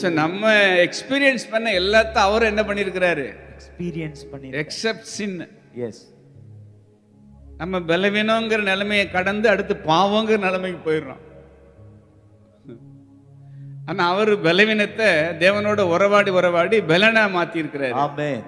So நம்ம experience பண்ண எல்லாத்தையும் அவர் என்ன பண்ணியிருக்கிறாரு எக்ஸ்பீரியன்ஸ் பண்ணி எக்ஸப்ட் சின் எஸ் நம்ம பலவீனங்கிற நிலைமையை கடந்து அடுத்து பாவங்கிற நிலைமைக்கு போயிடுறோம் ஆனா அவர் பலவீனத்தை தேவனோட உறவாடி உறவாடி பலனா மாத்தி இருக்கிறாரு amen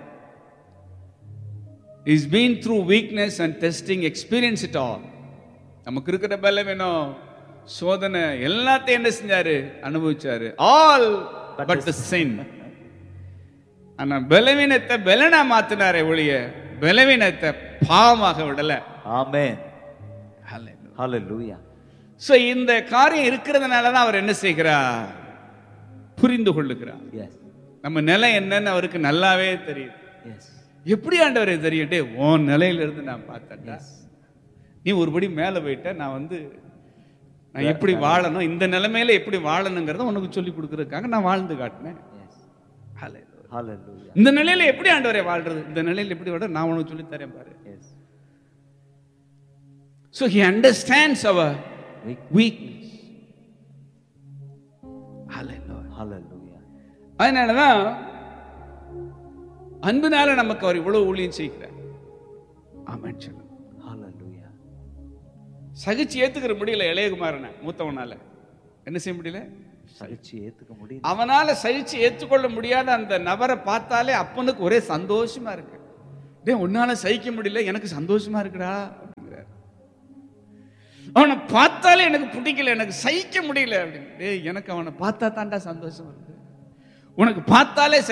is been through weakness and testing experience it all நமக்கு இருக்கிற பலவீனம் சோதனை எல்லாத்தையும் என்ன செஞ்சாரு அனுபவிச்சாரு ஆல் பட் த சின் ஆனா பலவீனத்தை பலனா மாத்தினாரே ஒழிய பலவீனத்தை பாவமாக விடல ஆமென் ஹalleluya சோ இந்த காரியம் இருக்கிறதுனால தான் அவர் என்ன செய்கிறார் புரிந்து கொள்ளுகிறார் எஸ் நம்ம நிலை என்னன்னு அவருக்கு நல்லாவே தெரியும் எஸ் எப்படி ஆண்டவரே தெரியும் டேய் உன் நிலையில இருந்து நான் பார்த்தேன்டா நீ ஒருபடி மேல போயிட்ட நான் வந்து நான் எப்படி வாழணும் இந்த நிலைமையில எப்படி வாழணுங்கிறத உனக்கு சொல்லி கொடுக்கறதுக்காக நான் வாழ்ந்து காட்டினேன் எஸ் Hallelujah. ஹalleluya இந்த நிலையில எப்படி ஆண்டவரே வாழ்றது இந்த நிலையில எப்படி வாழ நான் உனக்கு சொல்லி தரேன் பாரு எஸ் ஸோ ஹி அண்டர்ஸ்டாண்ட்ஸ் அவர் Weak. வீக்னஸ் ஹalleluya அதனாலதான் அன்புனால நமக்கு அவர் இவ்வளவு ஊழியம் செய்கிறார் ஆமாம் சொல்லுங்க ஹalleluya சகிச்சு ஏத்துக்கிற முடியல இளையகுமாரனை மூத்தவனால என்ன செய்ய முடியல சகிச்சு ஏத்துக்க முடியும் அவனால சகிச்சு ஏற்றுக்கொள்ள முடியாத அந்த நபரை பார்த்தாலே அப்பனுக்கு ஒரே சந்தோஷமா இருக்கு டேய் உன்னால சகிக்க முடியல எனக்கு சந்தோஷமா இருக்குடா அப்படிங்கிறார் அவனை பார்த்தாலே எனக்கு பிடிக்கல எனக்கு சகிக்க முடியல அப்படின்னு டேய் எனக்கு அவனை பார்த்தா தான்டா சந்தோஷம் இருக்கு உனக்கு பார்த்தாலே